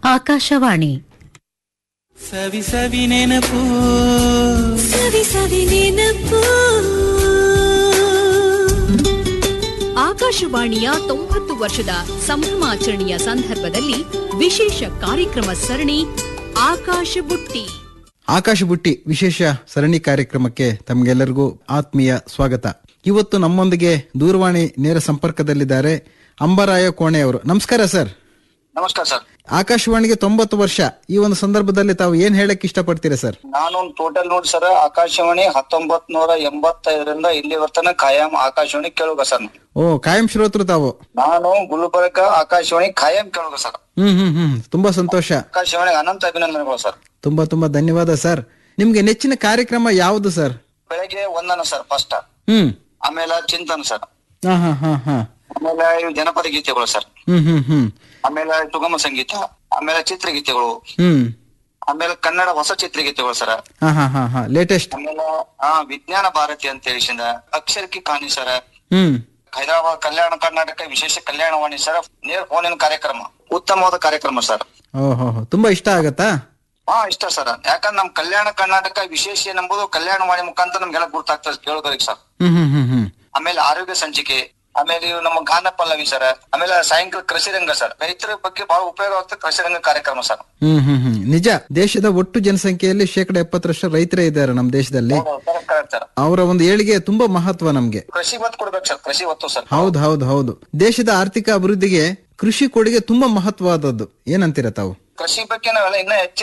ಆಕಾಶವಾಣಿ ಸವಿ ಸವಿ ನೆನಪು ಸವಿ ಸವಿ ನೆನಪು ಆಕಾಶವಾಣಿಯ ತೊಂಬತ್ತು ವರ್ಷದ ಸಂಭ್ರಮಾಚರಣೆಯ ಸಂದರ್ಭದಲ್ಲಿ ವಿಶೇಷ ಕಾರ್ಯಕ್ರಮ ಸರಣಿ ಆಕಾಶ ಬುಟ್ಟಿ ಆಕಾಶ ಬುಟ್ಟಿ ವಿಶೇಷ ಸರಣಿ ಕಾರ್ಯಕ್ರಮಕ್ಕೆ ತಮಗೆಲ್ಲರಿಗೂ ಆತ್ಮೀಯ ಸ್ವಾಗತ ಇವತ್ತು ನಮ್ಮೊಂದಿಗೆ ದೂರವಾಣಿ ನೇರ ಸಂಪರ್ಕದಲ್ಲಿದ್ದಾರೆ ಅಂಬರಾಯ ಕೋಣೆ ಅವರು ನಮಸ್ಕಾರ ಸರ್ ನಮಸ್ಕಾರ ಸರ್ ಆಕಾಶವಾಣಿಗೆ ತೊಂಬತ್ತು ವರ್ಷ ಈ ಒಂದು ಸಂದರ್ಭದಲ್ಲಿ ತಾವು ಏನ್ ಹೇಳಕ್ ಇಷ್ಟಪಡ್ತೀರಾ ಸರ್ ನಾನು ಟೋಟಲ್ ನೋಡಿ ಸರ್ ಆಕಾಶವಾಣಿ ಹತ್ತೊಂಬತ್ ನೂರ ಎಂಬತ್ತೈದರಿಂದ ಇಲ್ಲಿ ವರ್ತನ ಖಾಯಂ ಆಕಾಶವಾಣಿ ಕೇಳುಗ ಸರ್ ನಾನು. ಓ ಕಾಯಂ ಶ್ರೋತೃ ತಾವು ನಾನು ಗುಲ್ಬರ್ಗ ಆಕಾಶವಾಣಿ ಖಾಯಂ ಕೇಳುಗ ಸರ್ ಹ್ಮ್ ಹ್ಮ್ ಹ್ಮ್ ತುಂಬಾ ಸಂತೋಷ ಆಕಾಶವಾಣಿಗೆ ಅನಂತ ಅಭಿನಂದನೆಗಳು ಸರ್ ತುಂಬಾ ತುಂಬಾ ಧನ್ಯವಾದ ಸರ್ ನಿಮ್ಗೆ ನೆಚ್ಚಿನ ಕಾರ್ಯಕ್ರಮ ಯಾವುದು ಸರ್ ಬೆಳಗ್ಗೆ ಒಂದನ ಸರ್ ಫಸ್ಟ್ ಹ್ಮ್ ಆಮೇಲೆ ಚಿಂತನ ಸರ್ ಹಾ ಹಾ ಹಾ ಹಾ ಆಮೇಲೆ ಇವು ಜನಪದ ಗೀತೆಗಳು ಸರ್ ಹ್ಮ್ ಹ್ಮ್ ಹ್ಮ್ ಆಮೇಲೆ ಸುಗಮ ಸಂಗೀತ ಆಮೇಲೆ ಚಿತ್ರಗೀತೆಗಳು ಹ್ಮ್ ಆಮೇಲೆ ಕನ್ನಡ ಹೊಸ ಚಿತ್ರಗೀತೆಗಳು ಸರ್ ಹಾ ಹಾ ಹಾ ಹಾ ಲೇಟೆಸ್ಟ್ ಆಮೇಲೆ ಆ ವಿಜ್ಞಾನ ಭಾರತಿ ಅಂತ ಹೇಳಿಸಿದ ಅಕ್ಷರಕ್ಕೆ ಕಾಣಿ ಸರ್ ಹ್ಮ್ ಹೈದರಾಬಾದ್ ಕಲ್ಯಾಣ ಕರ್ನಾಟಕ ವಿಶೇಷ ಕಲ್ಯಾಣವಾಣಿ ಸರ್ ನೇರ ಫೋನಿನ ಕಾರ್ಯಕ್ರಮ ಉತ್ತಮವಾದ ಕಾರ್ಯಕ್ರಮ ಸರ್ ಓಹೋ ತುಂಬಾ ಇಷ್ಟ ಆಗತ್ತಾ ಹಾ ಇಷ್ಟ ಸರ್ ಯಾಕಂದ್ರೆ ನಮ್ ಕಲ್ಯಾಣ ಕರ್ನಾಟಕ ವಿಶೇಷ ಎಂಬುದು ಕಲ್ಯಾಣವಾಣಿ ಮುಖಾಂತರ ನಮ್ಗೆಲ್ಲ ಗುರ್ತಾಗ್ತದೆ ಕೇಳೋದಕ್ಕೆ ಸರ್ ಹ್ಮ್ ಹ್ಮ್ ಹ್ಮ್ ಹ್ಮ್ ಆಮೇಲೆ ಆರೋಗ್ಯ ಸಂಚಿಕೆ ಆಮೇಲೆ ಇವು ನಮ್ಮ ಗಾನ ಪಲ್ಲವಿ ಸರ್ ಆಮೇಲೆ ಸಾಯಂಕಾಲ ಕೃಷಿ ರಂಗ ಸರ್ ರೈತರ ಬಗ್ಗೆ ಬಹಳ ಉಪಯೋಗ ಆಗ್ತದೆ ಕೃಷಿ ರಂಗ ಕಾರ್ಯಕ್ರಮ ಸರ್ ಹ್ಮ್ ಹ್ಮ್ ಹ್ಮ್ ನಿಜ ದೇಶದ ಒಟ್ಟು ಜನಸಂಖ್ಯೆಯಲ್ಲಿ ಶೇಕಡ ಎಪ್ಪತ್ತರಷ್ಟು ರೈತರೇ ಇದ್ದಾರೆ ನಮ್ಮ ದೇಶದಲ್ಲಿ ಕರೆಕ್ಟ್ ಸರ್ ಅವರ ಒಂದು ಏಳಿಗೆ ತುಂಬಾ ಮಹತ್ವ ನಮ್ಗೆ ಕೃಷಿ ಒತ್ತು ಕೊಡ್ಬೇಕು ಸರ್ ಕೃಷಿ ಒತ್ತು ಸರ್ ಹೌದು ಹೌದು ಹೌದು ದೇಶದ ಆರ್ಥಿಕ ಅಭಿವೃದ್ಧಿಗೆ ಕೃಷಿ ಕೊಡುಗೆ ತುಂಬಾ ಮಹತ್ವವಾದದ್ದು ಏನಂತೀರ ತಾವು ಕೃಷಿ ಬಗ್ಗೆ ನಾವೆಲ್ಲ ಇನ್ನ ಹೆಚ್ಚು